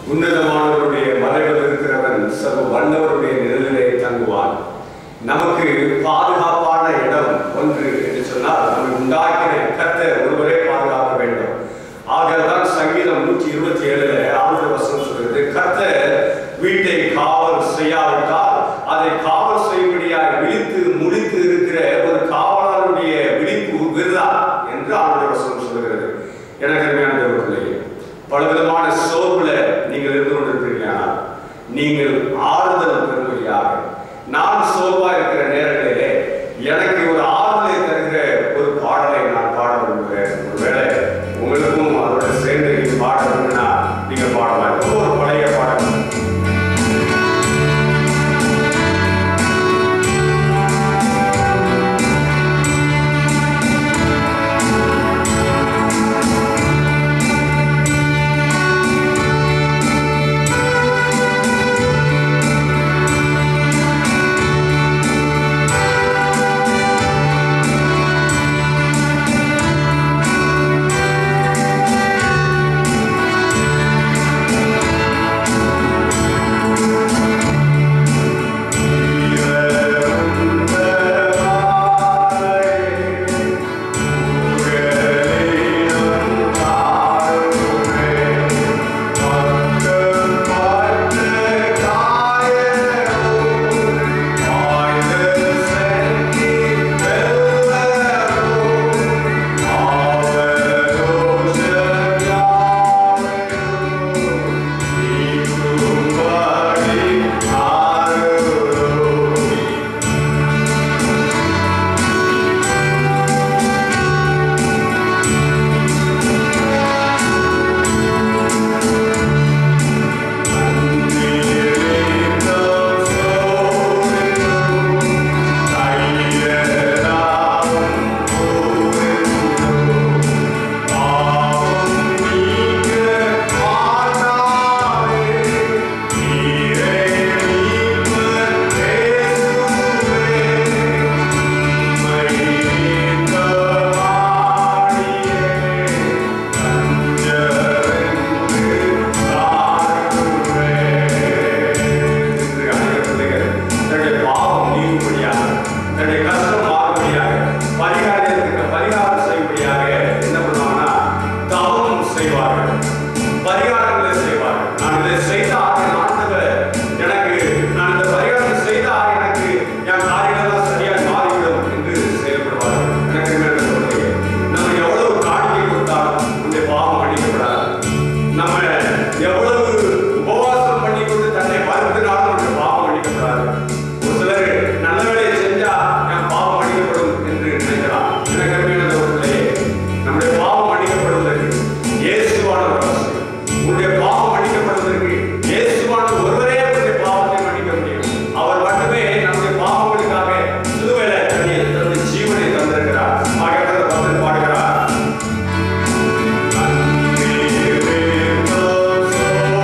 உன்னதமானவருடைய மலைகள் இருக்கிறவன் சர்வ வல்லவருடைய நிழலிலே தங்குவான் நமக்கு பாதுகாப்பான இடம் ஒன்று என்று சொன்னால் நம்மை உண்டாக்கின கர்த்தர் ஒருவரே பாதுகாக்க வேண்டும் ஆகதான் சங்கீதம் நூற்றி இருபத்தி ஏழுல ஆறு வசனம் சொல்கிறது கர்த்தர் வீட்டை காவல் செய்யாவிட்டால் அதை காவல் செய்யும்படியாக விழித்து முடித்து இருக்கிற ஒரு காவலருடைய விழிப்பு விருதா என்று ஆண்டு வசனம் சொல்கிறது எனக்கு அருமையான தேவர்களே பலவிதமான சோர்வுல நீங்கள் இருந்து கொண்டிருக்கிறீர்களானால் நீங்கள் ஆறுதல் பெறும்படியாக நான் சோர்வா இருக்கிற நேரங்களிலே எனக்கு ஒரு ஆறுதலை தருகிற ஒரு பாடலை நான் பாட விரும்புகிறேன் ஒருவேளை உங்களுக்கும் அதோட சேர்ந்து நீங்க பாட விரும்பினா நீங்க பாடலாம் ரொம்ப ஒரு பழைய பாடல் என்று அநேக பிள்ளைகள் தன்னுடைய பாவம் நீங்கும்படியாக தன்னுடைய கஷ்டம் மாறும்படியாக பரிகாரத்துக்கு பரிகாரம் செய்யும்படியாக என்ன பண்ணுவாங்கன்னா தவம் செய்வார்கள் பரிகாரங்களை செய்வார்கள் நான் இதை செய்தால் என் ஆண்டவர் எனக்கு நான் இந்த பரிகாரத்தை செய்தால் எனக்கு என் காரியங்கள்லாம் சரியாக மாறிவிடும் என்று செயல்படுவார்கள் எனக்கு மேல சொல்லுங்க நம்ம எவ்வளவு காணிக்கை கொடுத்தாலும் உன்னுடைய பாவம் மன்னிக்கப்படாது நம்ம எவ்வளவு உபவாசம் பண்ணி கொண்டு தன்னை வருத்தினாலும் நம்முடைய பாவம் மன்னிக்கப்படாது ஒரு சிலர் நல்ல வேலையை செஞ்சா என் பாவம் மன்னிக்கப்படும் என்று நினைக்கலாம் எனக்கு அருமையான ஒருத்தரே நம்முடைய பாவம் மன்னிக்கப்படுவதற்கு இயேசுவான ஒரு அவசியம் உன்னுடைய பாவம் மன்னிக்கப்படுவதற்கு இயேசுவான ஒருவரே உன்னுடைய பாவத்தை மன்னிக்க முடியும் அவர் மட்டுமே நம்முடைய பாவங்களுக்காக சிலுவையில தன்னை தன்னுடைய ஜீவனை தந்திருக்கிறார் ஆகிய பக்தன் பாடுகிறார் Thank you.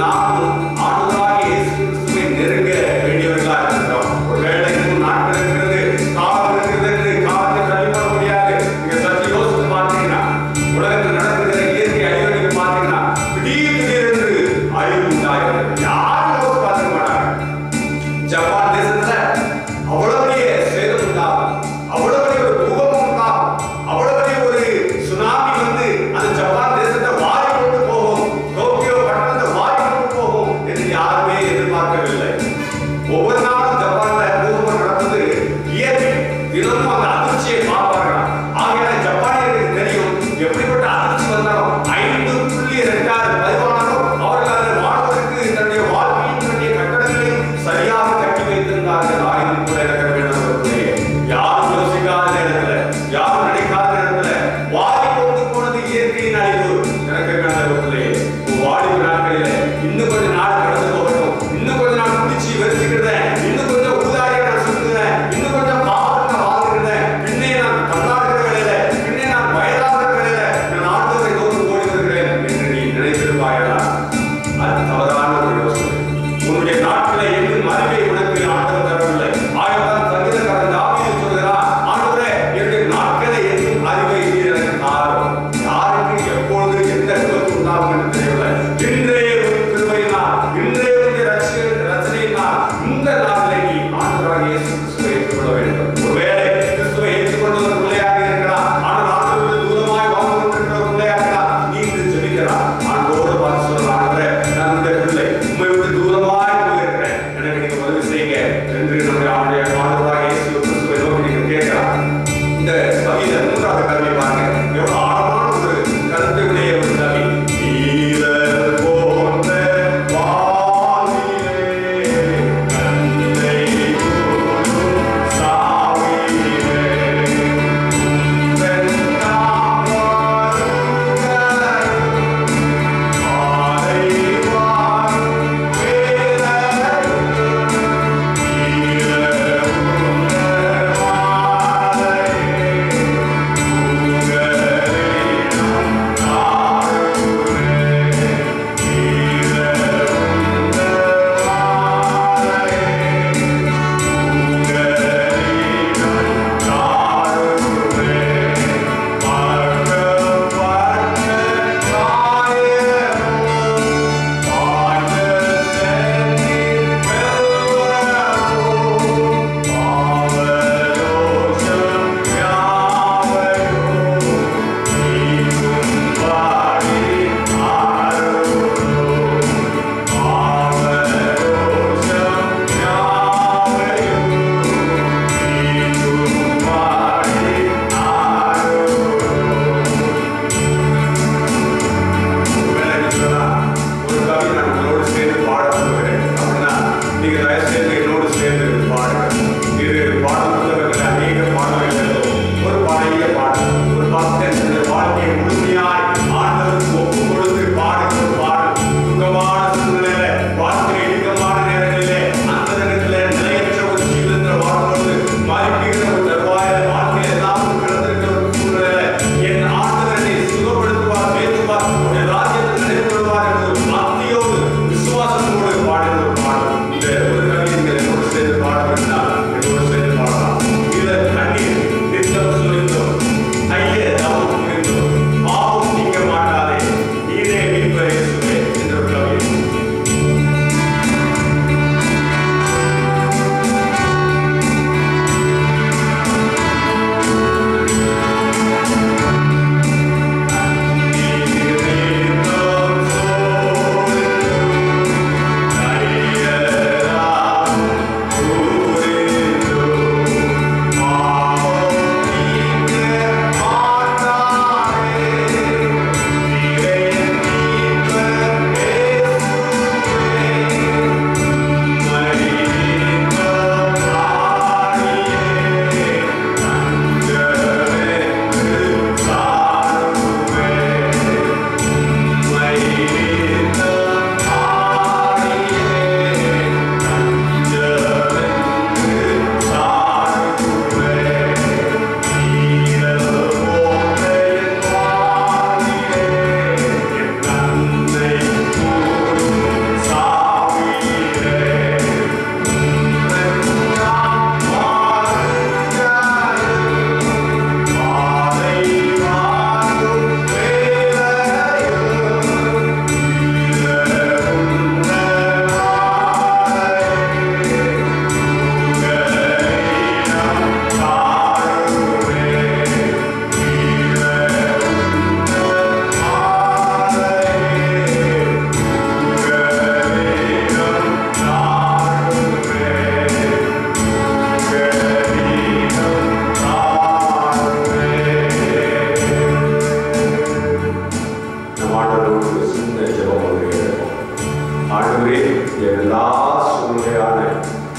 நாமும் ஆண்டவராகிய இயேசு கிறிஸ்துவை நெருங்க வேண்டியவர்களா இருக்கிறோம் ஒருவேளை இன்னும் நாட்கள் இருக்கிறது காலம் இருக்கிறது என்று காலத்தை தள்ளிப்பட முடியாது நீங்க சற்று யோசித்து பார்த்தீங்கன்னா உலகத்தில் நடக்கிற இயற்கை அழிவை நீங்க பார்த்தீங்கன்னா திடீர் திடீரென்று அழிவு உண்டாகிறது யாரும் யோசித்து பார்த்துக்க மாட்டாங்க ஜப்பான் தேசத்துல அவ்வளவு பெரிய சேதம் உண்டாகும் அவ்வளவு பெரிய ஒரு பூகம்பம் உண்டாகும் அவ்வளவு பெரிய ஒரு சுனாமி வந்து அந்த ஜப்பான் தேசத்தை வாரி கொண்டு போகும் டோக்கியோ பட்டணத்தை வாரி கொண்டு போகும் என்று யாருமே எதிர்பார்க்கவில்லை ஒவ்வொரு நாளும் ஜப்பான்ல பூகம்பம் நடந்தது இயற்கை தினமும் அந்த அதிர்ச்சியை பார்ப்பார்கள் ஆகையால ஜப்பானியர்களுக்கு தெரியும் எப்படிப்பட்ட அதிர்ச்சி வந்தாலும் ஐந்து புள்ளி ரெண்டாறு பதிவானாலும் அவர்கள் அதில் வாழ்வதற்கு தன்னுடைய வாழ்க்கையின் தன்னுடைய கட்டடங்களையும் சரியாக கட்டி வைத்திருந்தார்கள் ஆயுதம் கூட இறக்க வேண்டும் யாரும் யோசிக்காத நேரத்துல யாரும் நினைக்காத நேரத்துல வாடி கொண்டு போனது இயற்கையின் அழிவு இறக்க வேண்டும் வாடிவு நாட்களில இன்னும் கொஞ்ச நாள் கடந்து போகட்டும் இன்னும் கொஞ்ச நாள் குடிச்சு வெறுத்துக்கிறேன் இன்னும் கொஞ்சம் உதாரியை நான் சொல்லுகிறேன் இன்னும் கொஞ்சம் பாவத்தை வாழ்ந்துக்கிறேன் பின்னே நான் தள்ளாடுகிற வேலையில பின்னே நான் வயதாகிற வேலையில நான் ஆண்டவரை நோக்கி ஓடி வருகிறேன் என்று நீ நினைத்திருப்பாயா அது தவறான ஒரு யோசனை உன்னுடைய நாட்களை எங்கும் அறிவை உனக்கு ஆண்டவர் தரவில்லை ஆயிரம் சங்கீதக்காரன் தாவீது சொல்கிறார் ஆண்டவரே என்னுடைய நாட்களை எங்கும் அறிவை நீர் எனக்கு தாரும் யாருக்கு எப்பொழுது எந்த விபத்து உண்டாகும் என்று தெரியவில்லை இன்றைய உன் கிருபையினால் இன்றைய உன்னுடைய ரட்சி- ரட்சணையினால் இந்த நாளிலே நீ ஆண்டவராக இயேசு கிறிஸ்துவை ஏற்றுக்கொள்ள வேண்டும் ஒருவேளை கிறிஸ்துவை ஏற்றுக்கொண்டது ஒரு பிள்ளையாக இருக்கலாம் ஆனால் ஆண்டவருக்கு தூரமாய் வாழ்ந்து கொண்டிருக்கிற ஒரு பிள்ளையாக இருக்கலாம் நீ இன்று ஜெபிக்கிறார் ஆண்டோடு பார்த்து சொல்லலாம் ஆண்டவரே நான் இந்த பிள்ளை உண்மை விட்டு தூரமாய் போயிருக்கிறேன் எனக்கு நீங்க உதவி செய்யுங்க என்று நம்முடைய ஆண்டுடைய ஆண்டவராக இயேசு கிறிஸ்துவை நோக்கி நீங்க கேட்கலாம் இந்த கவிதை மூன்றாவது கல்வி பாருங்க எவ்வளவு ஆழமான ஒரு கருத்தை உடைய ஒரு கவி நீரல் போன்ற வானிலே கண்ணை மூடும் சாவிலே உந்தன் நாம் வருங்கள் ஒரு கவி நான் உங்களோடு சேர்ந்து பாட சொல்லுகிறேன் அப்படின்னா நீங்க தயவு செய்து என்னோடு சேர்ந்து பாடுங்க இது பாடல் புத்தகத்தில் அநேக பாடல்கள் ஒரு பழைய பாடல் ஒரு பக்தன் தன்னுடைய வாழ்க்கையை முழுமையாய் ஆண்டவருக்கு ஒப்பு கொடுத்து பாடுகிற ஒரு பாடல் சுகமான சூழ்நிலையில வாழ்க்கை இடுக்கமான நேரங்களிலே அந்த நேரத்திலே நிலையற்ற ஒரு ஜீவனத்தில் வாழ்வது மறுக்கிற ஒரு தருவாயில வாழ்க்கையில் எல்லாம் கிடந்திருக்கிற ஒரு சூழ்நிலையில என் ஆண்டவர் என்னை சுகப்படுத்துவார் பேசுவார் உடைய ராஜ்யத்தை நினைவுகொள்வார் என்று ஒரு பக்தியோடு விசுவாசத்தோடு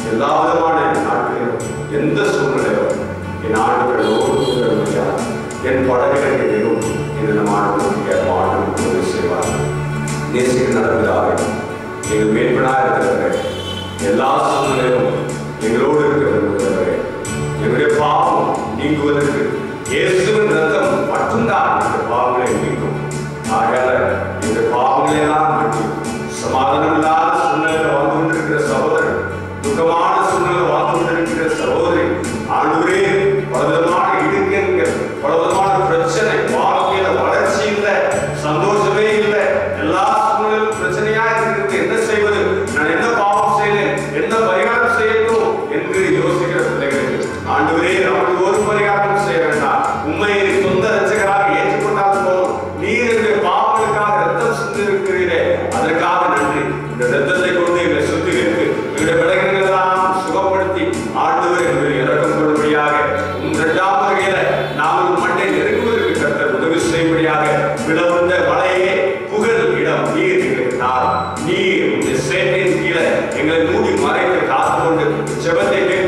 எல்லா விதமான நாட்களிலும் எந்த சூழ்நிலையிலும் என் ஆண்டுகளோடு முடியாது என் படகுகள் எதிரும் என்று நம் ஆண்டு ஆண்டு உதவி செய்வார் நேசிக்க நடப்பதாக எங்கள் மேற்பனாக இருக்கிறவர்கள் எல்லா சூழ்நிலையிலும் எங்களோடு இருக்கிற விரும்புகிறவர்கள் எங்களுடைய பாவம் நீங்குவதற்கு இயேசுவின் ரத்தம் மட்டும்தான் இந்த பாவங்களை நீக்கும் ஆகையால இந்த பாவங்களை எல்லாம் மாற்றி சமாதானம் இல்லாத சூழ்நிலையில வாழ்ந்து கொண்டிருக்கிற சகோதரன் துக்கமான சூழ்நிலை வாழ்ந்து கொண்டிருக்கிற சகோதரி ஆண்டவரே பலவிதமான இடுக்கங்கள் பலவிதமான பிரச்சனை வாழ்க்கையில வளர்ச்சி இல்லை சந்தோஷமே இல்லை எல்லா சூழ்நிலையிலும் பிரச்சனையா இருக்கிறது என்ன செய்வது நான் என்ன பாவம் செய்தேன் என்ன பரிகாரம் செய்யணும் என்று யோசிக்கிற பிள்ளைகளுக்கு ஆண்டவரே நமக்கு ஒரு பரிகாரம் செய்ய வேண்டாம் உண்மை சொந்த ரட்சகராக ஏற்றுக்கொண்டால் போதும் நீர் எங்கள் பாவங்களுக்காக ரத்தம் சிந்திருக்கிறீரே அதற்காக நன்றி இந்த ரத்தத்தை கொண்டு எங்களை சுத்திகரித்து எங்களுடைய விலங்குகள் எல்லாம் சுகப்படுத்தி ஆண்டவர் எங்களுக்கு இறக்கம் கொள்ளும்படியாக உன் இரண்டாம் வகையில நாங்கள் மண்ணை நெருங்குவதற்கு கர்த்தர் உதவி செய்யும்படியாக விளவந்த மலையே புகழ் இடம் நீர் எங்களுக்கு தார் நீர் உடைய சேற்றின் கீழே எங்களை மூடி மறைத்து காத்து கொண்டு செபத்தை கேட்க